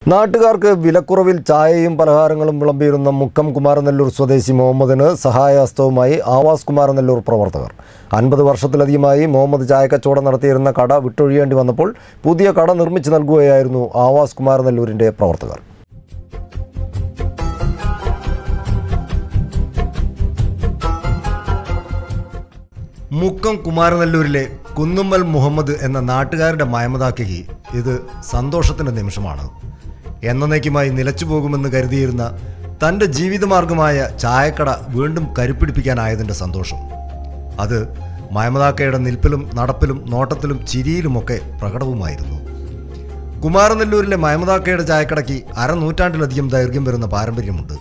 നാട്ടുകാർക്ക് വിലക്കുറവിൽ ചായയും പലഹാരങ്ങളും വിളമ്പിയിരുന്ന മുക്കം കുമാരനെല്ലൂർ സ്വദേശി മുഹമ്മദിന് സഹായഹസ്തവുമായി ആവാസ് കുമാരനെല്ലൂർ പ്രവർത്തകർ അൻപത് വർഷത്തിലധികമായി മുഹമ്മദ് ചായക്കച്ചവടം നടത്തിയിരുന്ന കട വിട്ടൊഴിയേണ്ടി വന്നപ്പോൾ പുതിയ കട നിർമ്മിച്ചു നൽകുകയായിരുന്നു ആവാസ് കുമാരനെല്ലൂരിൻ്റെ പ്രവർത്തകർ മുക്കം കുമാരനെല്ലൂരിലെ കുന്നുമ്മൽ മുഹമ്മദ് എന്ന നാട്ടുകാരുടെ മയമതാക്കി ഇത് സന്തോഷത്തിൻ്റെ നിമിഷമാണ് എന്നേക്കുമായി നിലച്ചു പോകുമെന്ന് കരുതിയിരുന്ന തൻ്റെ ജീവിതമാർഗമായ ചായക്കട വീണ്ടും കരുപ്പിടിപ്പിക്കാനായതിൻ്റെ സന്തോഷം അത് മയമതാക്കയുടെ നിൽപ്പിലും നടപ്പിലും നോട്ടത്തിലും ചിരിയിലുമൊക്കെ പ്രകടവുമായിരുന്നു കുമാരനെല്ലൂരിലെ മയമതാക്കയുടെ ചായക്കടയ്ക്ക് അരനൂറ്റാണ്ടിലധികം ദൈർഘ്യം വരുന്ന പാരമ്പര്യമുണ്ട്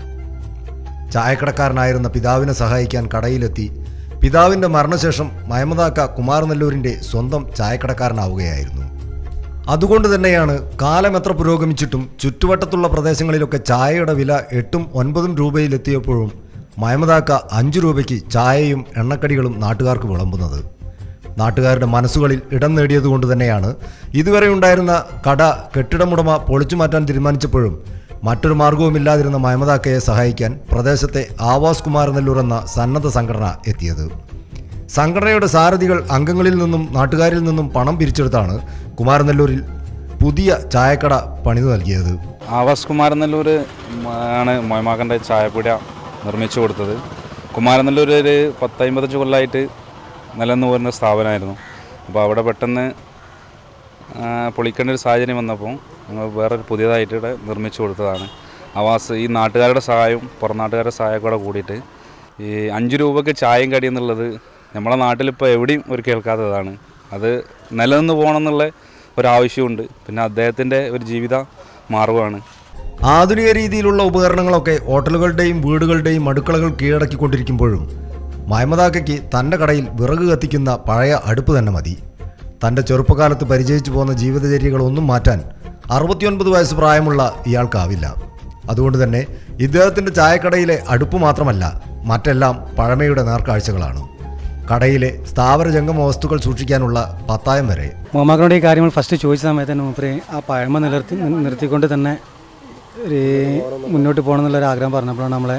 ചായക്കടക്കാരനായിരുന്ന പിതാവിനെ സഹായിക്കാൻ കടയിലെത്തി പിതാവിൻ്റെ മരണശേഷം മയമതാക്ക കുമാരനെല്ലൂരിൻ്റെ സ്വന്തം ചായക്കടക്കാരനാവുകയായിരുന്നു അതുകൊണ്ട് തന്നെയാണ് കാലം എത്ര പുരോഗമിച്ചിട്ടും ചുറ്റുവട്ടത്തുള്ള പ്രദേശങ്ങളിലൊക്കെ ചായയുടെ വില എട്ടും ഒൻപതും രൂപയിലെത്തിയപ്പോഴും മയമതാക്ക അഞ്ച് രൂപയ്ക്ക് ചായയും എണ്ണക്കടികളും നാട്ടുകാർക്ക് വിളമ്പുന്നത് നാട്ടുകാരുടെ മനസ്സുകളിൽ ഇടം നേടിയതുകൊണ്ട് തന്നെയാണ് ഇതുവരെ ഉണ്ടായിരുന്ന കട കെട്ടിടമുടമ പൊളിച്ചു മാറ്റാൻ തീരുമാനിച്ചപ്പോഴും മറ്റൊരു മാർഗവുമില്ലാതിരുന്ന മയമതാക്കയെ സഹായിക്കാൻ പ്രദേശത്തെ ആവാസ് കുമാരനെല്ലൂർ എന്ന സന്നദ്ധ സംഘടന എത്തിയത് സംഘടനയുടെ സാരഥികൾ അംഗങ്ങളിൽ നിന്നും നാട്ടുകാരിൽ നിന്നും പണം പിരിച്ചെടുത്താണ് കുമാരനെല്ലൂരിൽ പുതിയ ചായക്കട പണിതു നൽകിയത് ആവാസ് കുമാരനെല്ലൂർ ആണ് മൊയമാക്കൻ്റെ ചായപ്പീട നിർമ്മിച്ചു കൊടുത്തത് കുമാരനെല്ലൂർ ഒരു പത്തമ്പത്തഞ്ച് കൊല്ലമായിട്ട് നിലനിന്ന് പോരുന്ന സ്ഥാപനമായിരുന്നു അപ്പോൾ അവിടെ പെട്ടെന്ന് ആ, പൊളിക്കേണ്ട ഒരു സാഹചര്യം വന്നപ്പോൾ ഞങ്ങൾ വേറൊരു പുതിയതായിട്ട് ഇവിടെ നിർമ്മിച്ചു കൊടുത്തതാണ് ആവാസ് ഈ നാട്ടുകാരുടെ സഹായവും പുറം നാട്ടുകാരുടെ സഹായം കൂടെ കൂടിയിട്ട് ഈ അഞ്ച് രൂപയ്ക്ക് ചായയും കടി എന്നുള്ളത് നമ്മളെ നാട്ടിലിപ്പോൾ എവിടെയും ഒരു കേൾക്കാത്തതാണ് അത് നിലനിന്ന് പോകണം എന്നുള്ള ഒരാവശ്യമുണ്ട് പിന്നെ അദ്ദേഹത്തിൻ്റെ ഒരു ജീവിത മാർഗമാണ് ആധുനിക രീതിയിലുള്ള ഉപകരണങ്ങളൊക്കെ ഹോട്ടലുകളുടെയും വീടുകളുടെയും അടുക്കളകൾ കീഴടക്കിക്കൊണ്ടിരിക്കുമ്പോഴും മയമതാക്കയ്ക്ക് തൻ്റെ കടയിൽ വിറക് കത്തിക്കുന്ന പഴയ അടുപ്പ് തന്നെ മതി തൻ്റെ ചെറുപ്പകാലത്ത് പരിചയിച്ചു പോകുന്ന ജീവിതചര്യകളൊന്നും മാറ്റാൻ അറുപത്തിയൊൻപത് വയസ്സ് പ്രായമുള്ള ഇയാൾക്കാവില്ല അതുകൊണ്ട് തന്നെ ഇദ്ദേഹത്തിൻ്റെ ചായക്കടയിലെ അടുപ്പ് മാത്രമല്ല മറ്റെല്ലാം പഴമയുടെ നേർക്കാഴ്ചകളാണ് കടയിലെ സ്ഥാവര ജംഗമ വസ്തുക്കൾ സൂക്ഷിക്കാനുള്ള പത്തായം വരെ മുഹമ്മദിനോട് ഈ കാര്യങ്ങൾ ഫസ്റ്റ് ചോദിച്ച സമയത്ത് തന്നെ മൂപ്പര് ആ പഴമ നിലർത്തി നി- നിർത്തിക്കൊണ്ട് തന്നെ ഒരു മുന്നോട്ട് പോകണം എന്നുള്ളൊരു ആഗ്രഹം പറഞ്ഞപ്പോഴാണ് നമ്മളെ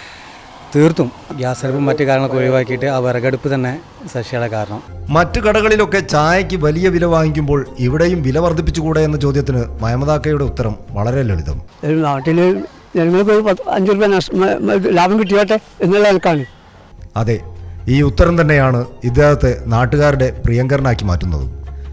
തീർത്തും ഗ്യാസ് അടുപ്പും മറ്റു കാര്യങ്ങളൊക്കെ ഒഴിവാക്കിയിട്ട് ആ വിറകടുപ്പ് തന്നെ സൃഷ്ടിയുടെ കാരണം മറ്റു കടകളിലൊക്കെ ചായയ്ക്ക് വലിയ വില വാങ്ങിക്കുമ്പോൾ ഇവിടെയും വില വർദ്ധിപ്പിച്ചുകൂടെ എന്ന ചോദ്യത്തിന് മയമതാക്കയുടെ ഉത്തരം വളരെ ലളിതം ഒരു നാട്ടിൽ ജനങ്ങൾക്ക് ഒരു പത്ത് അഞ്ച് രൂപ നഷ്ട മ- മ- ലാഭം കിട്ടിയോട്ടെ എന്നുള്ള നിലക്കാണ് അതെ ഈ ഉത്തരം തന്നെയാണ് ഇദ്ദേഹത്തെ നാട്ടുകാരുടെ പ്രിയങ്കരനാക്കി മാറ്റുന്നത്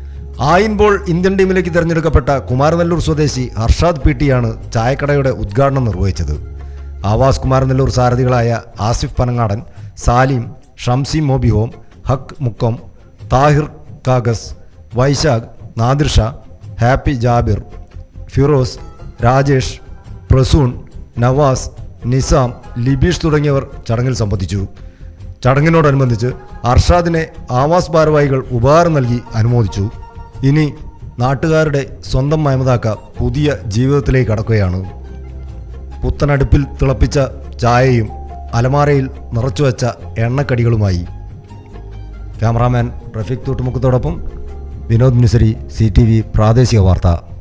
ആയിൻപോൾ ഇന്ത്യൻ ടീമിലേക്ക് തിരഞ്ഞെടുക്കപ്പെട്ട കുമാരനെല്ലൂർ സ്വദേശി ഹർഷാദ് പി ടിയാണ് ചായക്കടയുടെ ഉദ്ഘാടനം നിർവഹിച്ചത് ആവാസ് കുമാരനെല്ലൂർ സാരഥികളായ ആസിഫ് പനങ്ങാടൻ സാലിം ഷംസി മോബിഹോം ഹക്ക് മുക്കം താഹിർ കാഗസ് വൈശാഖ് നാദിർ ഷാ ഹാപ്പി ജാബിർ ഫിറോസ് രാജേഷ് പ്രസൂൺ നവാസ് നിസാം ലിബീഷ് തുടങ്ങിയവർ ചടങ്ങിൽ സംബന്ധിച്ചു ചടങ്ങിനോടനുബന്ധിച്ച് അർഷാദിനെ ആവാസ് ഭാരവാഹികൾ ഉപഹാരം നൽകി അനുമോദിച്ചു ഇനി നാട്ടുകാരുടെ സ്വന്തം മയമതാക്ക പുതിയ ജീവിതത്തിലേക്ക് കടക്കുകയാണ് പുത്തനടുപ്പിൽ തിളപ്പിച്ച ചായയും അലമാരയിൽ നിറച്ചുവെച്ച എണ്ണക്കടികളുമായി ക്യാമറാമാൻ റഫീഖ് തൂട്ടുമുക്കത്തോടൊപ്പം Vinod Misari C T V പ്രാദേശിക വാർത്ത